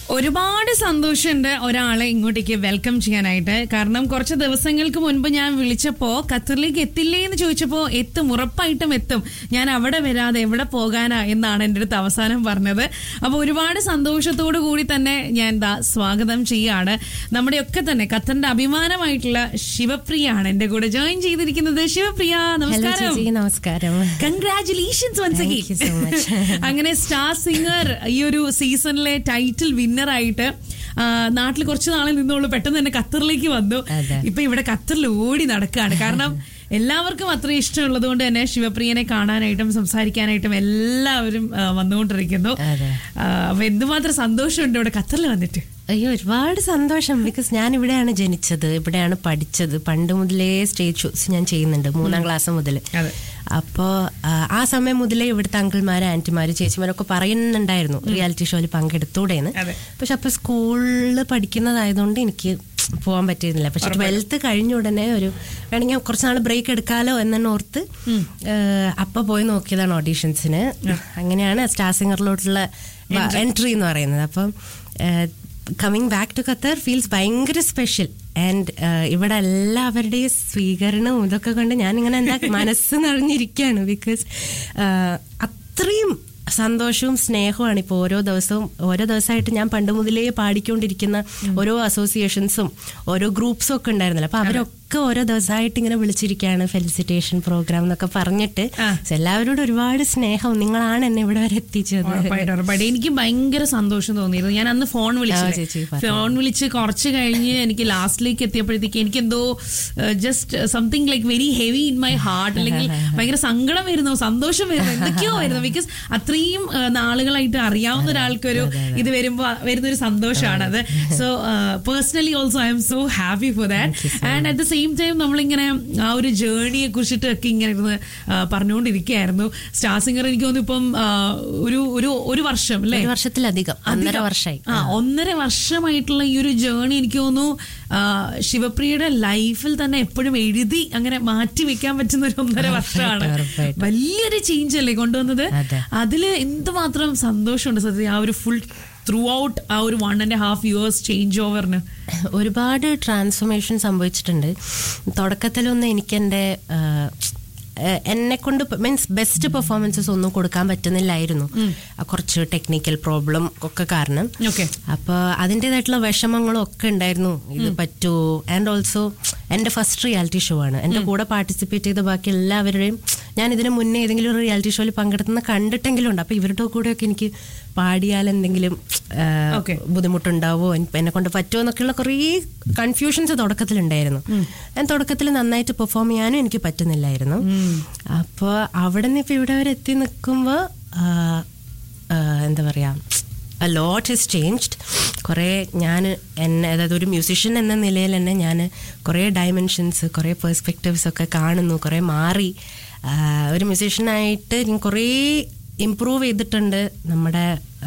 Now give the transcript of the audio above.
ഒരുപാട് സന്തോഷമുണ്ട് ഒരാളെ ഇങ്ങോട്ടേക്ക് വെൽക്കം ചെയ്യാനായിട്ട് കാരണം കുറച്ച് ദിവസങ്ങൾക്ക് മുൻപ് ഞാൻ വിളിച്ചപ്പോ ഖത്തറിലേക്ക് എത്തില്ലേ എന്ന് ചോദിച്ചപ്പോ എത്തും ഉറപ്പായിട്ടും എത്തും ഞാൻ അവിടെ വരാതെ എവിടെ പോകാനാ എന്നാണ് എൻ്റെ അടുത്ത് അവസാനം പറഞ്ഞത് അപ്പൊ ഒരുപാട് സന്തോഷത്തോടു കൂടി തന്നെ ഞാൻ ദാ സ്വാഗതം ചെയ്യാണ് നമ്മുടെയൊക്കെ തന്നെ ഖത്തറിന്റെ അഭിമാനമായിട്ടുള്ള ശിവപ്രിയാണ് എന്റെ കൂടെ ജോയിൻ ചെയ്തിരിക്കുന്നത് ശിവപ്രിയ ഹലോ നമസ്കാരം ചേച്ചി നമസ്കാരം congratulations once Thank you so much. അങ്ങനെ സ്റ്റാർ സിംഗർ ഈ ഒരു സീസണിലെ ടൈറ്റിൽ വിന്നർ ആയിട്ട് ആ, നാട്ടിൽ കുറച്ച് നാളിൽ നിന്നുള്ളൂ പെട്ടെന്ന് തന്നെ ഖത്തറിലേക്ക് വന്നു അതെ. ഇപ്പൊ ഇവിടെ ഖത്തറിൽ ഓടി നടക്കുകയാണ് കാരണം എല്ലാവർക്കും അത്ര ഇഷ്ടമുള്ളത് കൊണ്ട് തന്നെ ശിവപ്രിയനെ കാണാനായിട്ടും സംസാരിക്കാനായിട്ടും എല്ലാവരും ആ, വന്നുകൊണ്ടിരിക്കുന്നു അതെ. ആ, അപ്പൊ എന്തുമാത്രം സന്തോഷമുണ്ട് ഇവിടെ ഖത്തറിൽ വന്നിട്ട് അയ്യോ ഒരുപാട് സന്തോഷം ബിക്കോസ് ഞാൻ ഇവിടെയാണ് ജനിച്ചത് ഇവിടെയാണ് പഠിച്ചത് പണ്ട് മുതലേ സ്റ്റേജ് ഷോസ് ഞാൻ ചെയ്യുന്നുണ്ട് മൂന്നാം ക്ലാസ് മുതൽ അതെ. അപ്പോൾ ആ സമയം മുതലേ ഇവിടുത്തെ അങ്കിൾമാര് ആന്റിമാര് ചേച്ചിമാരൊക്കെ പറയുന്നുണ്ടായിരുന്നു റിയാലിറ്റി ഷോയിൽ പങ്കെടുത്തൂടെന്ന് അതെ. പക്ഷെ അപ്പൊ സ്കൂളിൽ പഠിക്കുന്നതായതുകൊണ്ട് എനിക്ക് പോകാൻ പറ്റിയിരുന്നില്ല പക്ഷെ ട്വൽത്ത് കഴിഞ്ഞ ഉടനെ ഒരു വേണമെങ്കിൽ കുറച്ച് നാൾ ബ്രേക്ക് എടുക്കാലോ എന്നെ ഓർത്ത് ഏഹ്, അപ്പൊ പോയി നോക്കിയതാണ് ഓഡീഷൻസിന് അങ്ങനെയാണ് സ്റ്റാർ സിംഗറിലോട്ടുള്ള എൻട്രി എന്ന് പറയുന്നത് അപ്പം coming back to Qatar feels ഭയങ്കര സ്പെഷ്യൽ ആൻഡ് ഇവിടെ എല്ലാവരുടെയും സ്വീകരണവും ഇതൊക്കെ കൊണ്ട് ഞാനിങ്ങനെ എന്താ മനസ്സ് നിറഞ്ഞിരിക്കുകയാണ് ബിക്കോസ് അത്രയും സന്തോഷവും സ്നേഹവുമാണ് ഇപ്പോൾ ഓരോ ദിവസവും ഓരോ ദിവസമായിട്ട് ഞാൻ പണ്ട് മുതലേ പാടിക്കൊണ്ടിരിക്കുന്ന ഓരോ അസോസിയേഷൻസും ഓരോ ഗ്രൂപ്പ്സും ഒക്കെ ഉണ്ടായിരുന്നല്ലോ അപ്പൊ അവരൊക്കെ ഓരോ ദിവസമായിട്ട് ഇങ്ങനെ വിളിച്ചിരിക്കുകയാണ് ഫെലിസിറ്റേഷൻ പ്രോഗ്രാം എന്നൊക്കെ പറഞ്ഞിട്ട് ആ. So എല്ലാവരോടും ഒരുപാട് സ്നേഹവും നിങ്ങളാണ് എന്നെ ഇവിടെ വരെ എത്തിച്ചത് ഉറപ്പായിട്ടും ഉറപ്പായിട്ടും എനിക്ക് ഭയങ്കര സന്തോഷം തോന്നിയിരുന്നു ഞാൻ അന്ന് ഫോൺ ആ, ചേച്ചി വിളിച്ചു പറഞ്ഞു. ഫോൺ വിളിച്ച് കുറച്ച് കഴിഞ്ഞ് എനിക്ക് ലാസ്റ്റിലേക്ക് എത്തിയപ്പോഴത്തേക്ക് എനിക്ക് എന്തോ just something like very heavy in my heart അല്ലെങ്കിൽ ഭയങ്കര സങ്കടം വരുന്നു സന്തോഷം വരുന്നു എന്തൊക്കെയോ വരുന്നു ബിക്കോസ് അത്രയും ആ, നാളുകളായിട്ട് അറിയാവുന്ന ഒരാൾക്കൊരു ഇത് വരുമ്പോ വരുന്ന ഒരു സന്തോഷമാണ് അത് so personally also I'm so happy for that and at the same time നമ്മളിങ്ങനെ ആ ഒരു ജേർണിയെ കുറിച്ചിട്ട് ഒക്കെ ഇങ്ങനെ ഇരുന്ന് ആ, പറഞ്ഞുകൊണ്ടിരിക്കുകയായിരുന്നു സ്റ്റാർ സിംഗർ എനിക്ക് തോന്നുന്നു ഇപ്പം ആ, ഒരു ഒരു ഒരു വർഷം അല്ലേ ഒരു വർഷത്തിലധികം ഒന്നര അധികം. വർഷമായി ആ ഒന്നര വർഷമായിട്ടുള്ള ഈ ഒരു ജേർണി എനിക്ക് തോന്നുന്നു ആ, ശിവപ്രിയയുടെ ലൈഫിൽ തന്നെ എപ്പോഴും എഴുതി അങ്ങനെ മാറ്റി വെക്കാൻ പറ്റുന്ന ഒരു ഒന്നര വർഷമാണ് ഉറപ്പായിട്ടും. വലിയൊരു ചേഞ്ച് അല്ലേ കൊണ്ടുവന്നത് അതെ. അതില് എന്തുമാത്രം സന്തോഷമുണ്ട് സത്യം ആ ഒരു ഫുൾ ത്രൂ ഔട്ട് ആ ഒരു one and half years change ഓവറിന് ഒരുപാട് ട്രാൻസ്ഫോർമേഷൻ സംഭവിച്ചിട്ടുണ്ട് തുടക്കത്തിലൊന്നും എനിക്ക് എൻ്റെ എന്നെ കൊണ്ട് മീൻസ് ബെസ്റ്റ് പെർഫോമൻസസ് ഒന്നും കൊടുക്കാൻ പറ്റുന്നില്ലായിരുന്നു ആ കുറച്ച് ടെക്നിക്കൽ പ്രോബ്ലം ഒക്കെ കാരണം ഓക്കെ അപ്പോൾ അതിൻ്റെതായിട്ടുള്ള വിഷമങ്ങളും ഒക്കെ ഉണ്ടായിരുന്നു ഇത് പറ്റുമോ ആൻഡ് ഓൾസോ എൻ്റെ ഫസ്റ്റ് റിയാലിറ്റി ഷോ ആണ് എൻ്റെ കൂടെ പാർട്ടിസിപ്പേറ്റ് ചെയ്ത ബാക്കി എല്ലാവരുടെയും ഞാൻ ഇതിന് മുന്നേ ഏതെങ്കിലും ഒരു റിയാലിറ്റി ഷോയിൽ പങ്കെടുത്തുന്ന കണ്ടിട്ടെങ്കിലും ഉണ്ട് അപ്പോൾ ഇവരുടെ കൂടെയൊക്കെ എനിക്ക് പാടിയാൽ എന്തെങ്കിലും ആ, Okay. ബുദ്ധിമുട്ടുണ്ടാവോ എൻ- എന്നെ കൊണ്ട് പറ്റുമോ എന്നൊക്കെയുള്ള കുറേ കൺഫ്യൂഷൻസ് തുടക്കത്തിലുണ്ടായിരുന്നു ഞാൻ തുടക്കത്തിൽ നന്നായിട്ട് പെർഫോം ചെയ്യാനും എനിക്ക് പറ്റുന്നില്ലായിരുന്നു അപ്പോൾ അവിടെ നിന്ന് ഇപ്പോൾ ഇവിടെ വരെ എത്തി നിൽക്കുമ്പോൾ എന്താ പറയുക ലോട്ട് ഹിസ് ചേഞ്ച്ഡ് കുറേ ഞാൻ എന്നെ അതായത് ഒരു മ്യൂസിഷ്യൻ എന്ന നിലയിൽ തന്നെ ഞാൻ കുറേ ഡയമെൻഷൻസ് കുറേ പെർസ്പെക്റ്റീവ്സ് ഒക്കെ കാണുന്നു കുറേ മാറി ആ, ഒരു മ്യൂസീഷ്യനായിട്ട് ഞാൻ കുറേ ഇമ്പ്രൂവ് ചെയ്തിട്ടുണ്ട് നമ്മുടെ